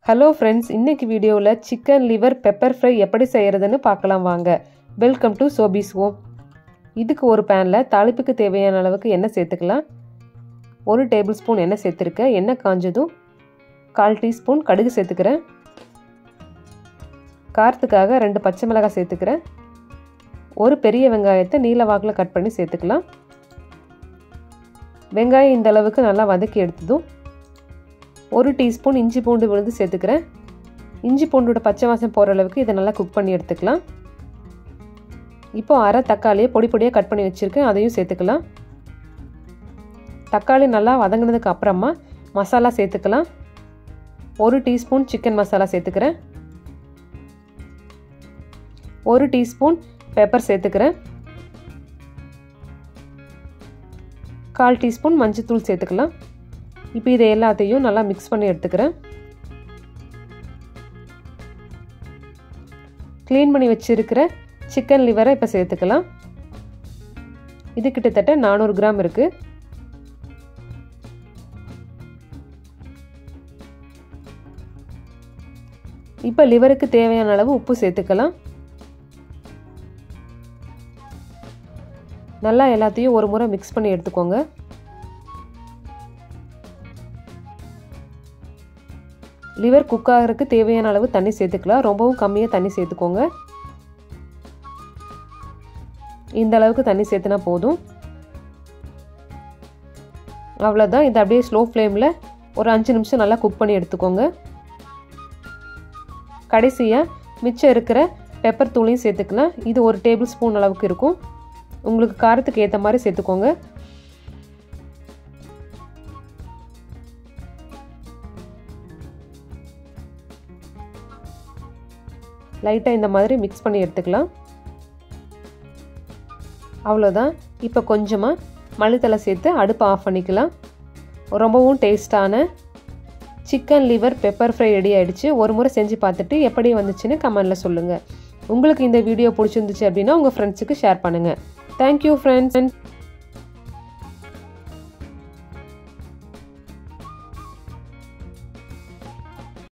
hello friends இன்னைக்கு வீடியோவில் chicken liver pepper fry எப்படி செய்கிறதுன்னு பார்க்கலாம் வாங்க வெல்கம் டு சோபிஸ் ஹோம் இதுக்கு ஒரு பேனில் தாளிப்புக்கு தேவையான அளவுக்கு எண்ணெய் சேர்த்துக்கலாம் ஒரு டேபிள் ஸ்பூன் எண்ணெய் சேர்த்துருக்கேன் எண்ணெய் காஞ்சதும் கால் டீஸ்பூன் கடுகு சேர்த்துக்கிறேன் காரத்துக்காக ரெண்டு பச்சை மிளகாய் சேர்த்துக்கிறேன் ஒரு பெரிய வெங்காயத்தை நீல வாக்கில் கட் பண்ணி சேர்த்துக்கலாம் வெங்காயம் இந்த அளவுக்கு நல்லா வதக்கி எடுத்ததும் ஒரு டீஸ்பூன் இஞ்சி பூண்டு விழுந்து சேர்த்துக்கிறேன் இஞ்சி பூண்டோட பச்சை வாசம் போகிற அளவுக்கு இதை நல்லா குக் பண்ணி எடுத்துக்கலாம் இப்போ அரை தக்காளியை பொடி பொடியாக கட் பண்ணி வச்சுருக்கேன் அதையும் சேர்த்துக்கலாம் தக்காளி நல்லா வதங்கினதுக்கு அப்புறமா மசாலா சேர்த்துக்கலாம் ஒரு டீஸ்பூன் சிக்கன் மசாலா சேர்த்துக்கிறேன் ஒரு டீஸ்பூன் பெப்பர் சேர்த்துக்கிறேன் கால் டீஸ்பூன் மஞ்சத்தூள் சேர்த்துக்கலாம் இப்போ இதை எல்லாத்தையும் நல்லா மிக்ஸ் பண்ணி எடுத்துக்கிறேன் க்ளீன் பண்ணி வச்சுருக்கிற சிக்கன் லிவரை இப்போ சேர்த்துக்கலாம் இது கிட்டத்தட்ட நானூறு கிராம் இருக்குது இப்போ லிவருக்கு தேவையான அளவு உப்பு சேர்த்துக்கலாம் நல்லா எல்லாத்தையும் ஒரு முறை மிக்ஸ் பண்ணி எடுத்துக்கோங்க லிவர் குக் ஆகிறதுக்கு தேவையான அளவு தண்ணி சேர்த்துக்கலாம் ரொம்பவும் கம்மியாக தண்ணி சேர்த்துக்கோங்க இந்த அளவுக்கு தண்ணி சேர்த்துனா போதும் அவ்வளோதான் இதை அப்படியே ஸ்லோ ஃப்ளேமில் ஒரு அஞ்சு நிமிஷம் நல்லா குக் பண்ணி எடுத்துக்கோங்க கடைசியாக மிச்சம் இருக்கிற பெப்பர் தூளையும் சேர்த்துக்கலாம் இது ஒரு டேபிள் ஸ்பூன் அளவுக்கு இருக்கும் உங்களுக்கு காரத்துக்கு ஏற்ற மாதிரி சேர்த்துக்கோங்க லைட்டாக இந்த மாதிரி மிக்ஸ் பண்ணி எடுத்துக்கலாம் அவ்வளோதான் இப்போ கொஞ்சமாக மல்லித்தலை சேர்த்து அடுப்பை ஆஃப் பண்ணிக்கலாம் ரொம்பவும் டேஸ்டான chicken liver pepper fry ready ஆகிடுச்சு ஒரு முறை செஞ்சு பார்த்துட்டு எப்படி வந்துச்சுன்னு கமெண்டில் சொல்லுங்கள் உங்களுக்கு இந்த வீடியோ பிடிச்சிருந்துச்சு அப்படின்னா உங்கள் ஃப்ரெண்ட்ஸுக்கு ஷேர் பண்ணுங்கள் தேங்க்யூ ஃப்ரெண்ட்ஸ்